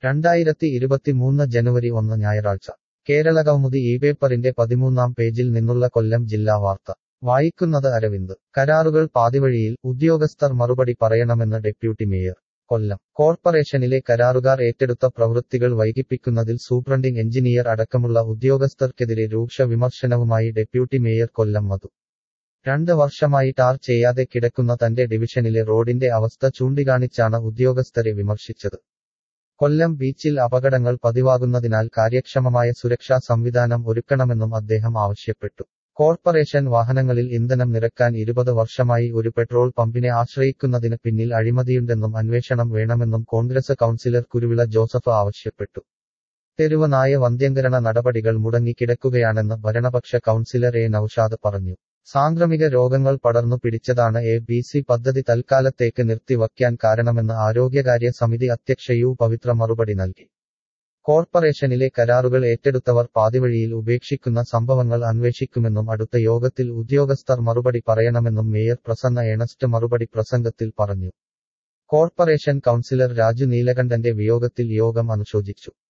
രണ്ടായിരത്തി ഇരുപത്തിമൂന്ന് ജനുവരി ഒന്ന് ഞായറാഴ്ച കേരള കൗമുദി ഈ പേപ്പറിന്റെ പതിമൂന്നാം പേജിൽ നിന്നുള്ള കൊല്ലം ജില്ലാ വാർത്ത വായിക്കുന്നത് അരവിന്ദ് കരാറുകൾ പാതിവഴിയിൽ ഉദ്യോഗസ്ഥർ മറുപടി പറയണമെന്ന് ഡെപ്യൂട്ടി മേയർ കൊല്ലം കോർപ്പറേഷനിലെ കരാറുകാർ ഏറ്റെടുത്ത പ്രവൃത്തികൾ വൈകിപ്പിക്കുന്നതിൽ സൂപ്രണ്ടിംഗ് എഞ്ചിനീയർ അടക്കമുള്ള ഉദ്യോഗസ്ഥർക്കെതിരെ രൂക്ഷ വിമർശനവുമായി ഡെപ്യൂട്ടി മേയർ കൊല്ലം മധു രണ്ട് വർഷമായി ടാർ ചെയ്യാതെ കിടക്കുന്ന തന്റെ ഡിവിഷനിലെ റോഡിന്റെ അവസ്ഥ ചൂണ്ടിക്കാണിച്ചാണ് ഉദ്യോഗസ്ഥരെ വിമർശിച്ചത് കൊല്ലം ബീച്ചിൽ അപകടങ്ങൾ പതിവാകുന്നതിനാൽ കാര്യക്ഷമമായ സുരക്ഷാ സംവിധാനം ഒരുക്കണമെന്നും അദ്ദേഹം ആവശ്യപ്പെട്ടു കോർപ്പറേഷൻ വാഹനങ്ങളിൽ ഇന്ധനം നിറക്കാൻ ഇരുപത് വർഷമായി ഒരു പെട്രോൾ പമ്പിനെ ആശ്രയിക്കുന്നതിന് പിന്നിൽ അഴിമതിയുണ്ടെന്നും അന്വേഷണം വേണമെന്നും കോൺഗ്രസ് കൗൺസിലർ കുരുവിള ജോസഫ് ആവശ്യപ്പെട്ടു തെരുവ് നായ വന്ധ്യംകരണ നടപടികൾ മുടങ്ങിക്കിടക്കുകയാണെന്ന് ഭരണപക്ഷ കൗൺസിലർ എ നൌഷാദ് പറഞ്ഞു സാംക്രമിക രോഗങ്ങൾ പടർന്നു പിടിച്ചതാണ് എ ബി സി പദ്ധതി തൽക്കാലത്തേക്ക് നിർത്തിവയ്ക്കാൻ കാരണമെന്ന് ആരോഗ്യകാര്യ സമിതി അധ്യക്ഷ യു പവിത്ര മറുപടി നൽകി കോർപ്പറേഷനിലെ കരാറുകൾ ഏറ്റെടുത്തവർ പാതിവഴിയിൽ ഉപേക്ഷിക്കുന്ന സംഭവങ്ങൾ അന്വേഷിക്കുമെന്നും അടുത്ത യോഗത്തിൽ ഉദ്യോഗസ്ഥർ മറുപടി പറയണമെന്നും മേയർ പ്രസന്ന ഏണസ്റ്റ് മറുപടി പ്രസംഗത്തിൽ പറഞ്ഞു കോർപ്പറേഷൻ കൗൺസിലർ രാജു നീലകണ്ഠന്റെ വിയോഗത്തിൽ യോഗം അനുശോചിച്ചു